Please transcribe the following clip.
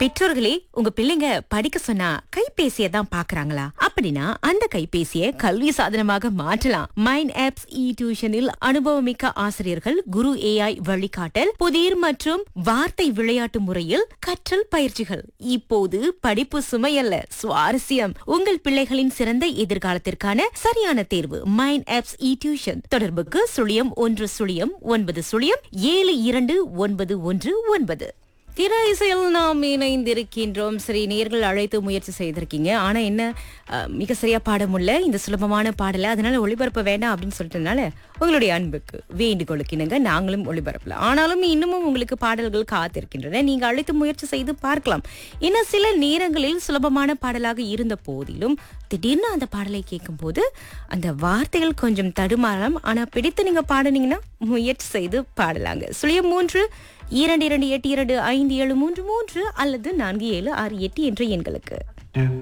பெற்றோர்களே உங்க பிள்ளைங்க படிக்க சொன்னா கைபேசியை தான் பாக்குறாங்களா அப்படின்னா அந்த கைபேசியை கல்வி சாதனமாக மாற்றலாம் மைண்ட் ஆப்ஸ் இ டியூஷனில் அனுபவமிக்க ஆசிரியர்கள் குரு ஏஐ வழிகாட்டல் புதிர் மற்றும் வார்த்தை விளையாட்டு முறையில் கற்றல் பயிற்சிகள் இப்போது படிப்பு சுமையல்ல சுவாரஸ்யம் உங்கள் பிள்ளைகளின் சிறந்த எதிர்காலத்திற்கான சரியான தேர்வு மைண்ட் ஆப்ஸ் இ டியூஷன் தொடர்புக்கு சுழியம் ஒன்று சுழியம் ஒன்பது சுழியம் ஏழு இரண்டு ஒன்பது ஒன்று ஒன்பது திரை இசையில் நாம் இணைந்திருக்கின்றோம் சரி நேர்கள் அழைத்து முயற்சி செய்திருக்கீங்க ஆனா என்ன அஹ், மிக சரியா பாட முடியல இந்த சுலபமான பாடல அதனால ஒளிபரப்ப வேண்டாம் அப்படின்னு சொல்லிட்டனால உங்களுடைய அன்புக்கு வேண்டுகோளுக்கு இணங்க நாங்களும் ஒளிபரப்பல ஆனாலும் இன்னமும் உங்களுக்கு பாடல்கள் காத்திருக்கின்றன நீங்க அழைத்து முயற்சி செய்து பார்க்கலாம் இன்னும் சில நேரங்களில் சுலபமான பாடலாக இருந்த போதிலும் திடீர்னு அந்த பாடலை கேட்கும்போது அந்த வார்த்தைகள் கொஞ்சம் தடுமாறலாம் ஆனா பிடித்து நீங்க பாடுனீங்கன்னா முயற்சி செய்து பாடலாங்க சுழியம் மூன்று இரண்டு இரண்டு எட்டு இரண்டு ஐந்து ஏழு மூன்று மூன்று அல்லது நான்கு ஏழு ஆறு எட்டு என்ற எண்களுக்கு do